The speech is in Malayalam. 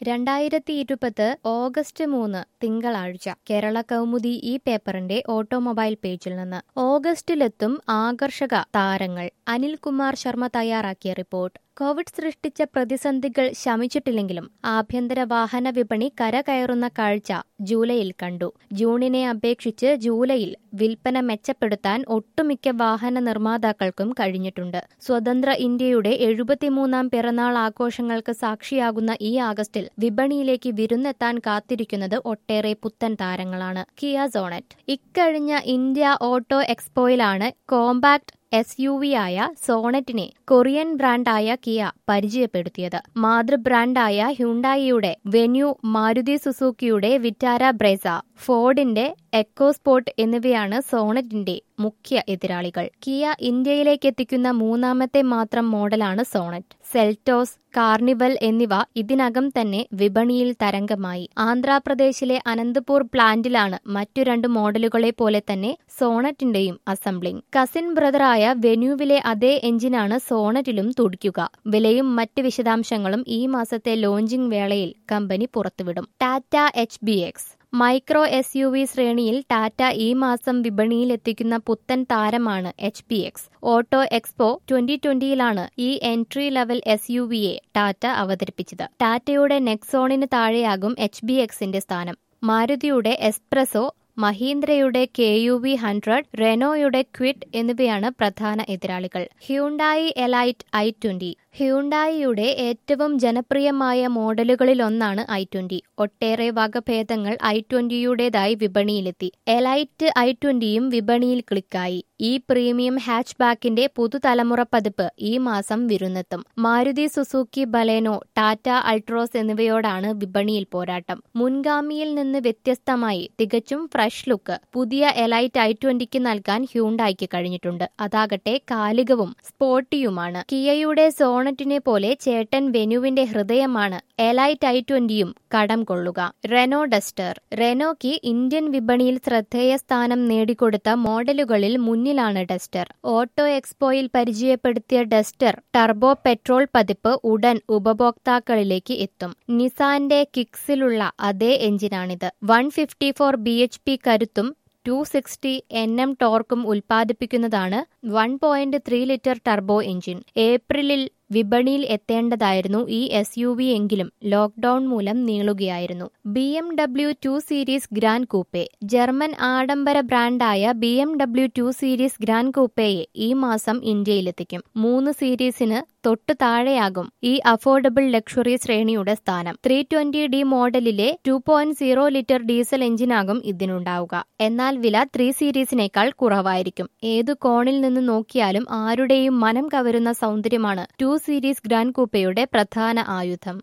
രണ്ടായിരത്തി ഇരുപത് ഓഗസ്റ്റ് മൂന്ന് തിങ്കളാഴ്ച കേരള കൗമുദി ഈ പേപ്പറിന്റെ ഓട്ടോമൊബൈൽ പേജിൽ നിന്ന് ഓഗസ്റ്റിലെത്തും ആകർഷക താരങ്ങൾ അനിൽകുമാർ ശർമ്മ തയ്യാറാക്കിയ റിപ്പോർട്ട് കോവിഡ് സൃഷ്ടിച്ച പ്രതിസന്ധികൾ ശമിച്ചിട്ടില്ലെങ്കിലും ആഭ്യന്തര വാഹന വിപണി കരകയറുന്ന കാഴ്ച ജൂലൈയിൽ കണ്ടു ജൂണിനെ അപേക്ഷിച്ച് ജൂലൈയിൽ വിൽപ്പന മെച്ചപ്പെടുത്താൻ ഒട്ടുമിക്ക വാഹന നിർമ്മാതാക്കൾക്കും കഴിഞ്ഞിട്ടുണ്ട് സ്വതന്ത്ര ഇന്ത്യയുടെ എഴുപത്തിമൂന്നാം പിറന്നാൾ ആഘോഷങ്ങൾക്ക് സാക്ഷിയാകുന്ന ഈ ആഗസ്റ്റിൽ വിപണിയിലേക്ക് വിരുന്നെത്താൻ കാത്തിരിക്കുന്നത് ഒട്ടേറെ പുത്തൻ താരങ്ങളാണ് കിയ സോണറ്റ് ഇക്കഴിഞ്ഞ ഇന്ത്യ ഓട്ടോ എക്സ്പോയിലാണ് കോമ്പാക്ട് എസ് യു വി ആയ സോണറ്റിനെ കൊറിയൻ ബ്രാൻഡായ കിയ പരിചയപ്പെടുത്തിയത് മാതൃ ബ്രാൻഡായ ഹ്യുണ്ടായിയുടെ വെന്യൂ മാരുതി സുസുക്കിയുടെ വിറ്റാര ബ്രേസ ഫോർഡിന്റെ എക്കോസ്പോർട്ട് എന്നിവയാണ് സോണറ്റിന്റെ മുഖ്യ എതിരാളികൾ കിയ ഇന്ത്യയിലേക്ക് എത്തിക്കുന്ന മൂന്നാമത്തെ മാത്രം മോഡലാണ് സോണറ്റ് സെൽറ്റോസ് കാർണിവൽ എന്നിവ ഇതിനകം തന്നെ വിപണിയിൽ തരംഗമായി ആന്ധ്രാപ്രദേശിലെ അനന്തപൂർ പ്ലാന്റിലാണ് മറ്റു രണ്ട് മോഡലുകളെ പോലെ തന്നെ സോണറ്റിന്റെയും അസംബ്ലിംഗ് കസിൻ ബ്രദറായ വെന്യൂവിലെ അതേ എഞ്ചിനാണ് സോണറ്റിലും തുടിക്കുക വിലയും മറ്റ് വിശദാംശങ്ങളും ഈ മാസത്തെ ലോഞ്ചിംഗ് വേളയിൽ കമ്പനി പുറത്തുവിടും Tata H B X micro S U V ശ്രേണിയിൽ ടാറ്റ ഈ മാസം വിപണിയിൽ എത്തിക്കുന്ന പുത്തൻ താരമാണ് H P X auto expo twenty ട്വന്റിയിലാണ് ഈ എൻട്രി ലെവൽ എസ് യു വിയെ ടാറ്റ അവതരിപ്പിച്ചത് ടാറ്റയുടെ നെക്സോണിന് താഴെയാകും എച്ച് ബി എക്സിന്റെ സ്ഥാനം മാരുതിയുടെ എസ്പ്രസോ മഹീന്ദ്രയുടെ കെ യു വി ഹൺഡ്രഡ് റെനോയുടെ ക്വിഡ് എന്നിവയാണ് പ്രധാന എതിരാളികൾ ഹ്യൂണ്ടായി എലൈറ്റ് ഐ ട്വന്റി ഹ്യൂണ്ടായിയുടെ ഏറ്റവും ജനപ്രിയമായ മോഡലുകളിലൊന്നാണ് ഐ ട്വന്റി ഒട്ടേറെ വകഭേദങ്ങൾ ഐ ട്വന്റിയുടേതായി വിപണിയിലെത്തി എലൈറ്റ് ഐ ട്വന്റിയും വിപണിയിൽ ക്ലിക്കായി ഈ പ്രീമിയം ഹാച്ച് ബാക്കിന്റെ പുതുതലമുറ പതിപ്പ് ഈ മാസം വിരുന്നെത്തും Maruti Suzuki Baleno Tata Altroz എന്നിവയോടാണ് വിപണിയിൽ പോരാട്ടം മുൻഗാമിയിൽ നിന്ന് വ്യത്യസ്തമായി തികച്ചും ഫ്രഷ് ലുക്ക് പുതിയ എലൈറ്റ് ഐ ട്വന്റിക്ക് നൽകാൻ ഹ്യൂണ്ടായിക്ക് കഴിഞ്ഞിട്ടുണ്ട് അതാകട്ടെ കാലികവും സ്പോർട്ടിയുമാണ് കിയയുടെ സോണറ്റിനെ പോലെ ചേട്ടൻ വെനുവിന്റെ ഹൃദയമാണ് എലൈറ്റ് ഐ ട്വന്റിയും കടം കൊള്ളുക റെനോ ഡസ്റ്റർ റെനോയ്ക്ക് ഇന്ത്യൻ വിപണിയിൽ ശ്രദ്ധേയ സ്ഥാനം നേടിക്കൊടുത്ത മോഡലുകളിൽ മുന്നിലാണ് ഡസ്റ്റർ ഓട്ടോ എക്സ്പോയിൽ പരിചയപ്പെടുത്തിയ ഡസ്റ്റർ ടർബോ പെട്രോൾ പതിപ്പ് ഉടൻ ഉപഭോക്താക്കളിലേക്ക് എത്തും നിസാന്റെ കിക്സിലുള്ള അതേ എഞ്ചിനാണിത് one fifty four B H P കരുത്തും ടു സിക്സ്റ്റി എൻ എം ടോർക്കും ഉൽപ്പാദിപ്പിക്കുന്നതാണ് one point three litre turbo engine ഏപ്രിലിൽ വിപണിയിൽ എത്തേണ്ടതായിരുന്നു ഈ എസ് യു വി എങ്കിലും ലോക്ഡൌൺ മൂലം നീളുകയായിരുന്നു B M W two series grand coupe German ആഡംബര ബ്രാൻഡായ B M W two series grand കൂപ്പയെ ഈ മാസം ഇന്ത്യയിലെത്തിക്കും മൂന്ന് സീരീസിന് തൊട്ടു താഴെയാകും ഈ അഫോർഡബിൾ ലക്ഷറി ശ്രേണിയുടെ സ്ഥാനം ത്രീ ട്വന്റി ഡി മോഡലിലെ two point zero litre diesel എഞ്ചിനാകും ഇതിനുണ്ടാവുക എന്നാൽ വില ത്രീ സീരീസിനേക്കാൾ കുറവായിരിക്കും ഏതു കോണിൽ നിന്ന് നോക്കിയാലും ആരുടെയും മനം കവരുന്ന സൗന്ദര്യമാണ് ടു സീരീസ് ഗ്രാൻഡ് കൂപ്പയുടെ പ്രധാന ആയുധം